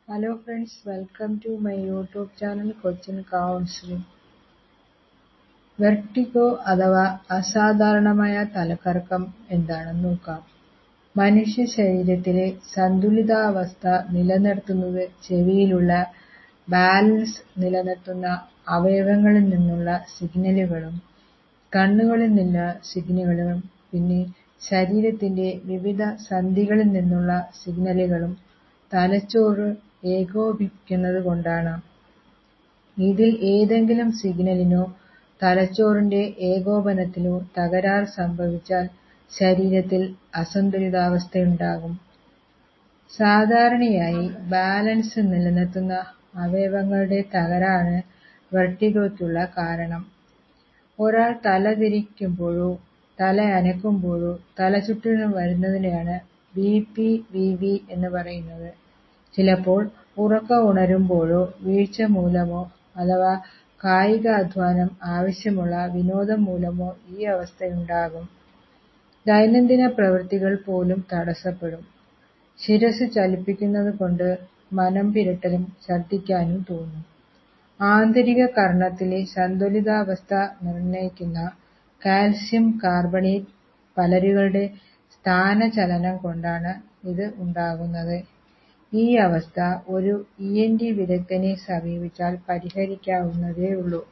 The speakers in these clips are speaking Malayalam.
Hello friends, welcome to my YouTube channel Cochin Counseling. Vertigo അഥവാ അസാധാരണമായ തലകറക്കം എന്താണെന്ന് നോക്കാം മനുഷ്യ ശരീരത്തിലെ സന്തുലിതാവസ്ഥ നിലനിർത്തുന്നത് ചെവിയിലുള്ള ബാലൻസ് നിലനിർത്തുന്ന അവയവങ്ങളിൽ നിന്നുള്ള സിഗ്നലുകളും കണ്ണുകളിൽ നിന്നുള്ള സിഗ്നലുകളും പിന്നെ ശരീരത്തിന്റെ വിവിധ സന്ധികളിൽ നിന്നുള്ള സിഗ്നലുകളും തലച്ചോറ് ഏകോപിപ്പിക്കുന്നത് കൊണ്ടാണ് ഇതിൽ ഏതെങ്കിലും സിഗ്നലിനോ തലച്ചോറിന്റെ ഏകോപനത്തിലോ തകരാർ സംഭവിച്ചാൽ ശരീരത്തിൽ അസന്തുലിതാവസ്ഥയുണ്ടാകും സാധാരണയായി ബാലൻസ് നിലനിർത്തുന്ന അവയവങ്ങളുടെ തകരാറാണ് വെർട്ടിഗോയ്ക്കുള്ള കാരണം ഒരാൾ തല തിരിക്കുമ്പോഴോ തല അനക്കുമ്പോഴോ തലചുറ്റൽ വരുന്നതിനെയാണ് ബി പി വി വി എന്ന് പറയുന്നത് ചിലപ്പോൾ ഉറക്കം ഉണരുമ്പോഴോ വീഴ്ച മൂലമോ അഥവാ കായികാധ്വാനം ആവശ്യമുള്ള വിനോദം മൂലമോ ഈ അവസ്ഥയുണ്ടാകും ദൈനംദിന പ്രവൃത്തികൾ പോലും തടസ്സപ്പെടും ശിരസ്സ് ചലിപ്പിക്കുന്നത് കൊണ്ട് മനം പിരട്ടലും ഛർദ്ദിക്കാനും തോന്നും ആന്തരിക കർണ്ണത്തിലെ സന്തുലിതാവസ്ഥ നിർണ്ണയിക്കുന്ന കാൽസ്യം കാർബണേറ്റ് പലരുകളുടെ സ്ഥാനചലനം കൊണ്ടാണ് ഇത് ഉണ്ടാകുന്നത് ഈ അവസ്ഥ ഒരു ഇ എൻ ടി വിദഗ്ധനെ സമീപിച്ചാൽ പരിഹരിക്കാവുന്നതേയുള്ളൂ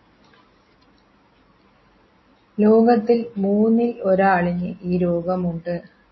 ലോകത്തിൽ മൂന്നിൽ ഒരാളിന് ഈ രോഗമുണ്ട്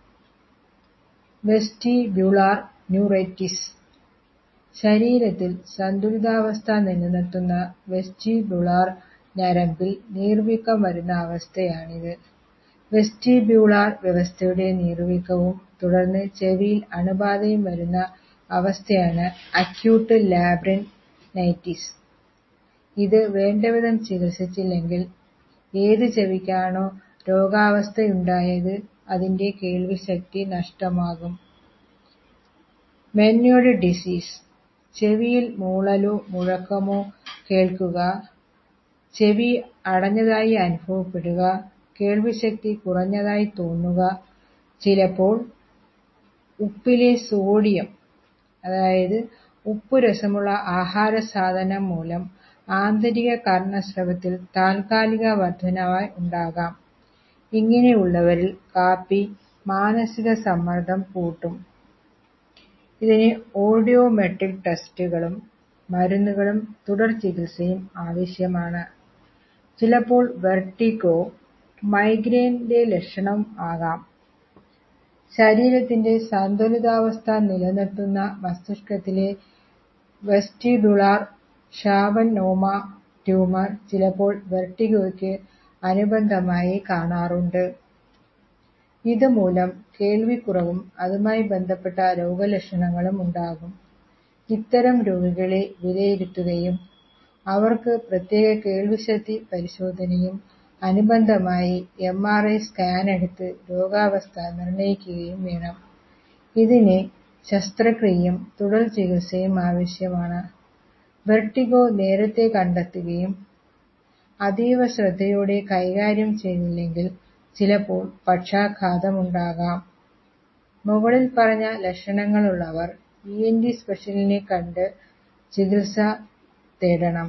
വെസ്റ്റിബ്യുളാർ ന്യൂറൈറ്റിസ് ശരീരത്തിൽ സന്തുലിതാവസ്ഥ നിലനിർത്തുന്ന വെസ്റ്റിബ്യുളാർ ഞരമ്പിൽ നീർവീക്കം വരുന്ന അവസ്ഥയാണിത് വെസ്റ്റിബ്യുളാർ വ്യവസ്ഥയുടെ നീർവീക്കവും തുടർന്ന് ചെവിയിൽ അണുബാധയും വരുന്ന അവസ്ഥയാണ് അക്യൂട്ട് ലാബ്രിൻൈറ്റിസ് ഇത് വേണ്ടവിധം ചികിത്സിച്ചില്ലെങ്കിൽ ഏത് ചെവിക്കാണോ രോഗാവസ്ഥയുണ്ടായത് അതിന്റെ കേൾവിശക്തി നഷ്ടമാകും മെനിയോയ്ഡ് ഡിസീസ് ചെവിയിൽ മൂളലോ മുഴക്കമോ കേൾക്കുക ചെവി അടഞ്ഞതായി അനുഭവപ്പെടുക കേൾവിശക്തി കുറഞ്ഞതായി തോന്നുക ചിലപ്പോൾ ഉപ്പിലെ സോഡിയം അതായത് ഉപ്പുരസമുള്ള ആഹാരസാധനം മൂലം ആന്തരിക കർണ്ണസ്രവത്തിൽ താൽക്കാലിക വർധനവ് ഉണ്ടാകാം ഇങ്ങനെയുള്ളവരിൽ കാപ്പി മാനസിക സമ്മർദ്ദം കൂട്ടും ഇതിന് ഓഡിയോമെട്രിക് ടെസ്റ്റുകളും മരുന്നുകളും തുടർ ചികിത്സയും ആവശ്യമാണ് ചിലപ്പോൾ വെർട്ടിഗോ മൈഗ്രെയിന്റെ ലക്ഷണം ആകാം ശരീരത്തിന്റെ സന്തുലിതാവസ്ഥ നിലനിർത്തുന്ന മസ്തിഷ്കത്തിലെ വെസ്റ്റിബുളാർ ഷാവന്നോമ ട്യൂമർ ചിലപ്പോൾ വെർട്ടിഗോയ്ക്ക് അനുബന്ധമായി കാണാറുണ്ട് ഇതുമൂലം കേൾവിക്കുറവും അതുമായി ബന്ധപ്പെട്ട രോഗലക്ഷണങ്ങളും ഉണ്ടാകും ഇത്തരം രോഗികളെ വിലയിരുത്തുകയും അവർക്ക് പ്രത്യേക കേൾവിശക്തി പരിശോധനയും അനുബന്ധമായി എം ആർ ഐ സ്കാനെടുത്ത് രോഗാവസ്ഥ നിർണ്ണയിക്കുകയും വേണം ഇതിന് ശസ്ത്രക്രിയയും തുടർ ചികിത്സയും ആവശ്യമാണ് വെർട്ടിഗോ നേരത്തെ കണ്ടെത്തുകയും അതീവ ശ്രദ്ധയോടെ കൈകാര്യം ചെയ്തില്ലെങ്കിൽ ചിലപ്പോൾ പക്ഷാഘാതമുണ്ടാകാം മുകളിൽ പറഞ്ഞ ലക്ഷണങ്ങളുള്ളവർ ഇ എൻ ടി സ്പെഷ്യലിനെ കണ്ട് ചികിത്സ തേടണം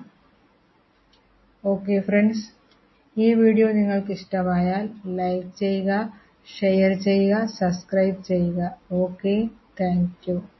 ഓക്കെ ഫ്രണ്ട്സ് ഈ വീഡിയോ നിങ്ങൾക്ക് ഇഷ്ടമായാൽ ലൈക്ക് ചെയ്യുക ഷെയർ ചെയ്യുക സബ്സ്ക്രൈബ് ചെയ്യുക ഓക്കെ താങ്ക് യു